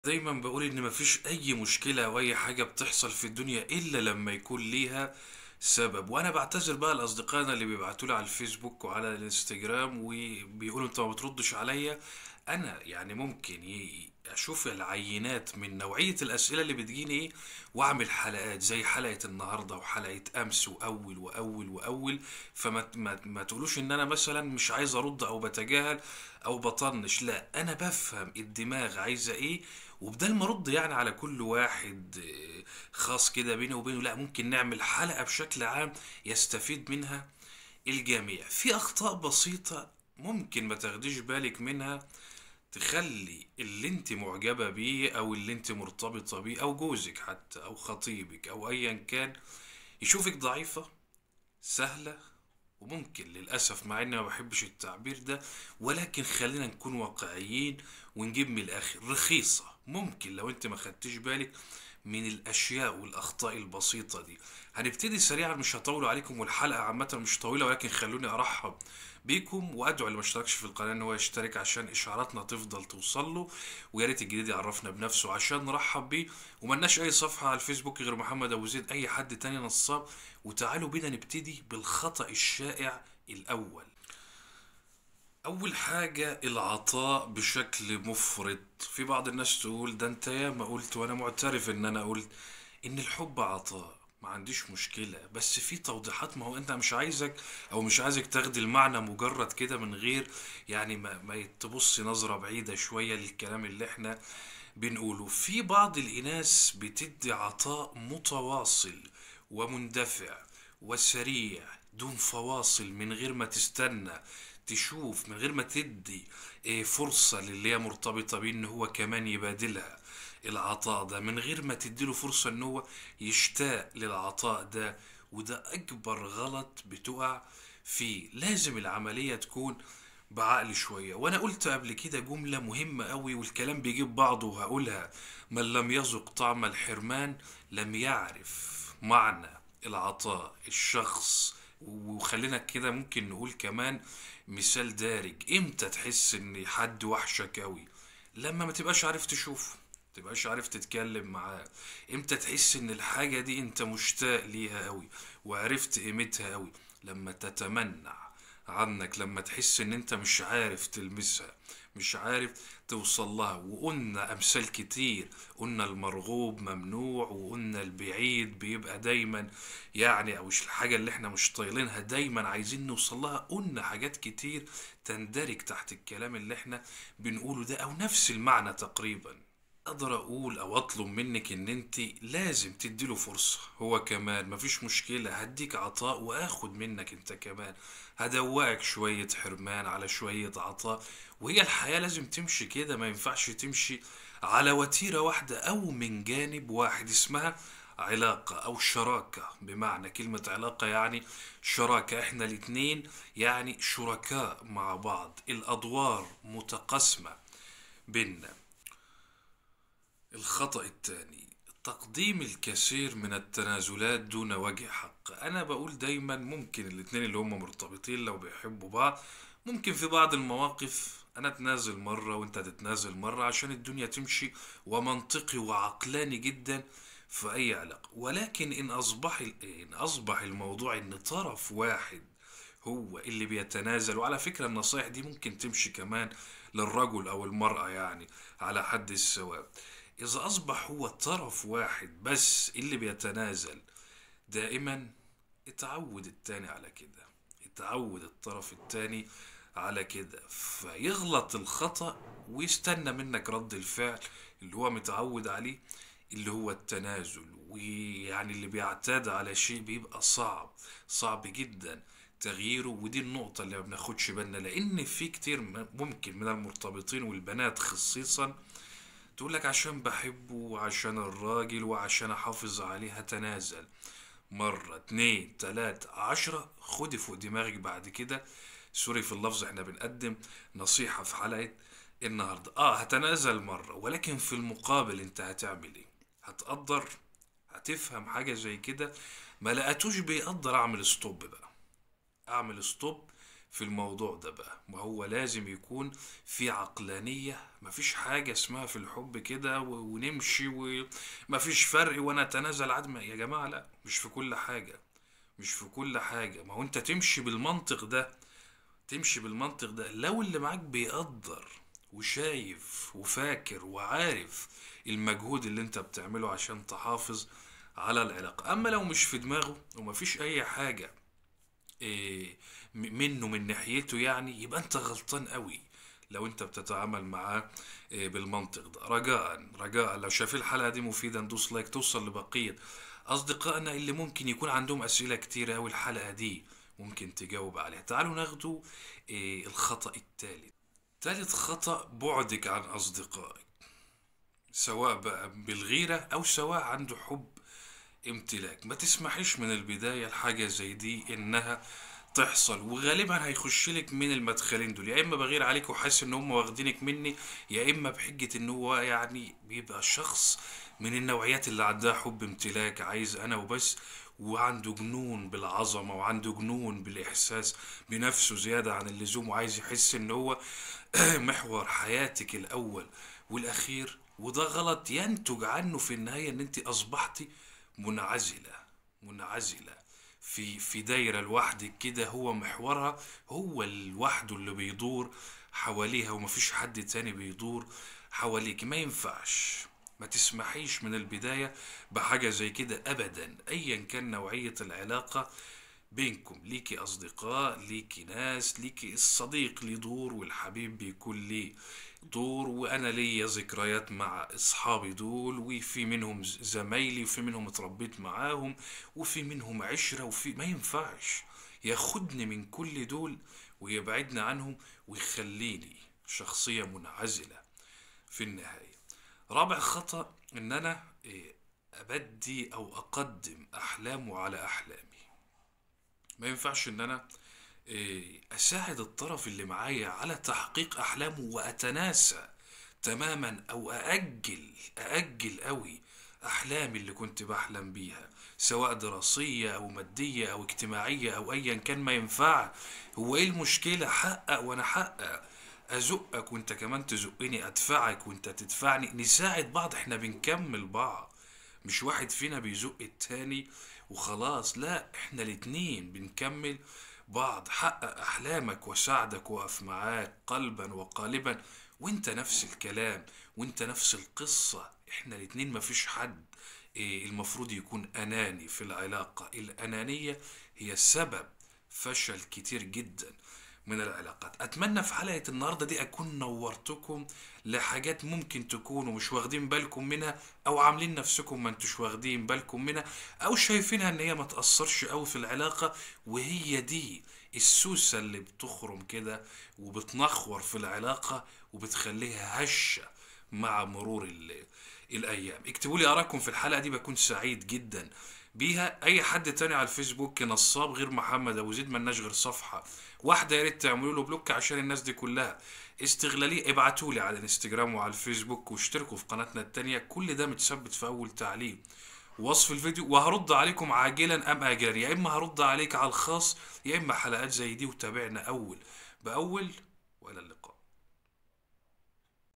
دايما بقول ان مفيش اي مشكلة او اي حاجة بتحصل في الدنيا الا لما يكون ليها سبب وانا بعتذر بقى لاصدقائنا اللي بيبعتوا لي على الفيسبوك وعلى الانستجرام وبيقولوا انت ما بتردش عليا انا يعني ممكن ي- اشوف العينات من نوعية الاسئلة اللي بتجيني ايه واعمل حلقات زي حلقة النهاردة وحلقة امس واول واول واول فما ما, ما تقولوش ان انا مثلا مش عايز ارد او بتجاهل او بطنش لا انا بفهم الدماغ عايزة ايه وبدل ما ارد يعني على كل واحد آه، خاص كده بيني وبينه لا ممكن نعمل حلقة بشكل عام يستفيد منها الجميع في اخطاء بسيطة ممكن ما تاخديش بالك منها تخلي اللي انت معجبة بيه او اللي انت مرتبطة بيه او جوزك حتى او خطيبك او ايا كان يشوفك ضعيفة سهلة وممكن للأسف مع إني ما بحبش التعبير ده ولكن خلينا نكون واقعيين ونجيب من الآخر رخيصة ممكن لو أنت ما خدتش بالك من الأشياء والأخطاء البسيطة دي هنبتدي سريعا مش هطول عليكم والحلقة عامة مش طويلة ولكن خلوني أرحب بيكم وأدعو اللي ما اشتركش في القناة إن هو يشترك عشان إشعاراتنا تفضل توصل له ويا ريت الجديد يعرفنا بنفسه عشان نرحب بيه وملناش أي صفحة على الفيسبوك غير محمد أبو زيد أي حد تاني نصاب وتعالوا بينا نبتدي بالخطأ الشائع الأول أول حاجة العطاء بشكل مفرط في بعض الناس تقول ده أنت ياما قلت وأنا معترف إن أنا قلت إن الحب عطاء ما عنديش مشكلة بس في توضيحات ما هو أنت مش عايزك أو مش عايزك تاخد المعنى مجرد كده من غير يعني ما, ما تبص نظرة بعيدة شوية للكلام اللي احنا بنقوله في بعض الإناث بتدي عطاء متواصل ومندفع وسريع دون فواصل من غير ما تستنى تشوف من غير ما تدي إيه، فرصة للي هي مرتبطة بيه ان هو كمان يبادلها العطاء ده من غير ما تديله فرصة ان هو يشتاق للعطاء ده وده اكبر غلط بتقع فيه لازم العملية تكون بعقل شوية وانا قلت قبل كده جملة مهمة قوي والكلام بيجيب بعضه وهقولها من لم يذق طعم الحرمان لم يعرف معنى العطاء الشخص وخلينا كده ممكن نقول كمان مثال دارج امتى تحس ان حد وحشك قوي لما ما تبقاش عارف تشوفه تبقاش عارف تتكلم معاه امتى تحس ان الحاجة دي انت مشتاق ليها قوي وعرفت قيمتها قوي لما تتمنع عنك لما تحس ان انت مش عارف تلمسها مش عارف توصل لها وقلنا امثال كتير قلنا المرغوب ممنوع وقلنا البعيد بيبقى دايما يعني او مش الحاجة اللي احنا مش طايلينها دايما عايزين نوصل لها قلنا حاجات كتير تندرج تحت الكلام اللي احنا بنقوله ده او نفس المعنى تقريبا اقدر اقول او اطلب منك ان انت لازم تديله فرصة هو كمان مفيش مشكلة هديك عطاء واخد منك انت كمان هدوقك شوية حرمان على شوية عطاء وهي الحياة لازم تمشي كده ما ينفعش تمشي على وتيرة واحدة او من جانب واحد اسمها علاقة او شراكة بمعنى كلمة علاقة يعني شراكة احنا الاتنين يعني شركاء مع بعض الادوار متقاسمة بينا الخطأ الثاني تقديم الكثير من التنازلات دون وجه حق أنا بقول دايما ممكن الاتنين اللي هم مرتبطين لو بيحبوا بعض ممكن في بعض المواقف أنا أتنازل مرة وأنت تتنازل مرة عشان الدنيا تمشي ومنطقي وعقلاني جدا في أي علاقة ولكن إن أصبح إن أصبح الموضوع إن طرف واحد هو اللي بيتنازل وعلى فكرة النصايح دي ممكن تمشي كمان للرجل أو المرأة يعني على حد السواء إذا أصبح هو طرف واحد بس اللي بيتنازل دائما اتعود التاني على كده اتعود الطرف التاني على كده فيغلط الخطأ ويستنى منك رد الفعل اللي هو متعود عليه اللي هو التنازل ويعني اللي بيعتاد على شيء بيبقى صعب صعب جدا تغييره ودي النقطة اللي ما بناخدش بالنا لأن في كتير م- ممكن من المرتبطين والبنات خصيصا تقول لك عشان بحبه وعشان الراجل وعشان احافظ عليه هتنازل مرة اتنين تلاتة عشرة خدي فوق دماغك بعد كده سوري في اللفظ احنا بنقدم نصيحة في حلقة النهاردة اه هتنازل مرة ولكن في المقابل انت هتعمل ايه هتقدر هتفهم حاجة زي كده ما لقيتوش بيقدر اعمل ستوب بقى اعمل ستوب في الموضوع ده بقى ما هو لازم يكون في عقلانية مفيش حاجة اسمها في الحب كده و- ونمشي ومفيش فرق وانا اتنازل عدم يا جماعة لا مش في كل حاجة مش في كل حاجة ما هو انت تمشي بالمنطق ده تمشي بالمنطق ده لو اللي معاك بيقدر وشايف وفاكر وعارف المجهود اللي انت بتعمله عشان تحافظ على العلاقة اما لو مش في دماغه ومفيش اي حاجة إيه م- منه من ناحيته يعني يبقى انت غلطان قوي لو انت بتتعامل معاه إيه بالمنطق ده رجاء رجاء لو شايف الحلقة دي مفيدة ندوس لايك توصل لبقية أصدقائنا اللي ممكن يكون عندهم أسئلة كتيرة أوي الحلقة دي ممكن تجاوب عليها تعالوا ناخدوا إيه الخطأ التالت تالت خطأ بعدك عن أصدقائك سواء بقى بالغيرة أو سواء عنده حب امتلاك ما تسمحيش من البداية لحاجة زي دي إنها تحصل وغالبا هيخش لك من المدخلين دول يا إما بغير عليك وحاسس إن هم واخدينك مني يا إما بحجة إن هو يعني بيبقى شخص من النوعيات اللي عندها حب امتلاك عايز أنا وبس وعنده جنون بالعظمة وعنده جنون بالإحساس بنفسه زيادة عن اللزوم وعايز يحس إن هو محور حياتك الأول والأخير وده غلط ينتج عنه في النهاية إن أنت أصبحتي منعزلة منعزلة في في دايرة لوحدك كده هو محورها هو لوحده اللي بيدور حواليها ومفيش حد تاني بيدور حواليك ما ينفعش ما تسمحيش من البداية بحاجة زي كده أبدا أيا كان نوعية العلاقة بينكم ليكي أصدقاء ليكي ناس ليكي الصديق ليه دور والحبيب بيكون ليه دور وأنا ليا ذكريات مع أصحابي دول وفي منهم ز- زمايلي وفي منهم اتربيت معاهم وفي منهم عشرة وفي ما ينفعش ياخدني من كل دول ويبعدني عنهم ويخليني شخصية منعزلة في النهاية رابع خطأ إن أنا إيه، أبدي أو أقدم أحلامه على أحلامي ما ينفعش ان انا إيه، اساعد الطرف اللي معايا على تحقيق احلامه واتناسى تماما او ااجل ااجل قوي احلامي اللي كنت بحلم بيها سواء دراسيه او ماديه او اجتماعيه او ايا كان ما ينفع هو ايه المشكله حقق وانا حقق ازقك وانت كمان تزقني ادفعك وانت تدفعني نساعد بعض احنا بنكمل بعض مش واحد فينا بيزق التاني وخلاص لا احنا الاتنين بنكمل بعض حقق احلامك وساعدك واقف معاك قلبا وقالبا وانت نفس الكلام وانت نفس القصة احنا الاتنين مفيش حد إيه المفروض يكون اناني في العلاقة الانانية هي سبب فشل كتير جدا من العلاقات اتمنى في حلقة النهاردة دي اكون نورتكم لحاجات ممكن تكونوا مش واخدين بالكم منها او عاملين نفسكم ما انتوش واخدين بالكم منها او شايفينها ان هي ما تأثرش قوي في العلاقة وهي دي السوسة اللي بتخرم كده وبتنخور في العلاقة وبتخليها هشة مع مرور ال- الايام اكتبوا لي ارائكم في الحلقة دي بكون سعيد جدا بيها اي حد تاني على الفيسبوك نصاب غير محمد ابو زيد ملناش غير صفحة واحدة يا ريت تعملوا له بلوك عشان الناس دي كلها استغلالية ابعتوا لي على الانستجرام وعلى الفيسبوك واشتركوا في قناتنا التانية كل ده متثبت في اول تعليق وصف الفيديو وهرد عليكم عاجلا ام اجلا يا اما هرد عليك على الخاص يا اما حلقات زي دي وتابعنا اول باول والى اللقاء